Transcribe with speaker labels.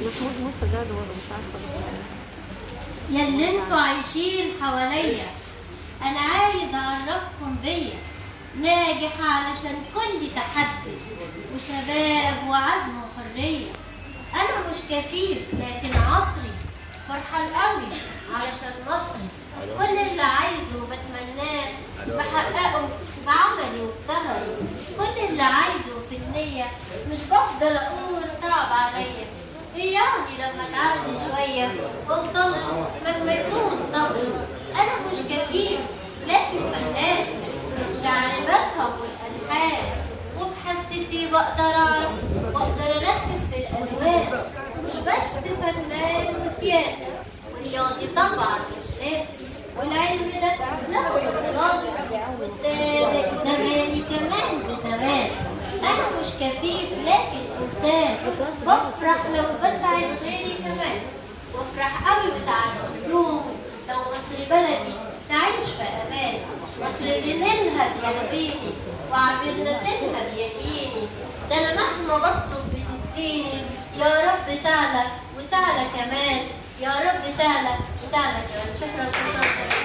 Speaker 1: محمود موسى ده ولا مش عارفه
Speaker 2: يا اللي انتوا عايشين حواليا انا عايز اعرفكم بيا ناجح علشان كل تحدي وشباب وعزم وحرية انا مش كفيف لكن عصري فرحان قوي علشان مصري كل اللي عايزه وبتمناه بحققه بعملي وبسهري كل اللي عايزه في النية مش بفضل اقول صعب عليا يعني لما اتعلم شوية وافضل مهما يكون صبري انا مش كفيف لكن فنان الشعر بفهم والالحان وبحسسي بقدر اعرف واقدر اركز في الالوان مش بس فنان وسياسة ورياضي طبعا مش ناسي والعلم ده له بطولات والسابق زماني كمان بزمان انا مش كفيف لكن انسان بفرح لو بسعد غيري كمان وافرح قوي بتعلم لو مصر بلدي تعيش في امان مصر اللي نيلها بيرضيني وعبرنا سنها بيحييني ده انا مهما بطلب بتديني يا رب تعلى وتعلى كمان يا رب تعلى وتعلى كمان شكرا لكم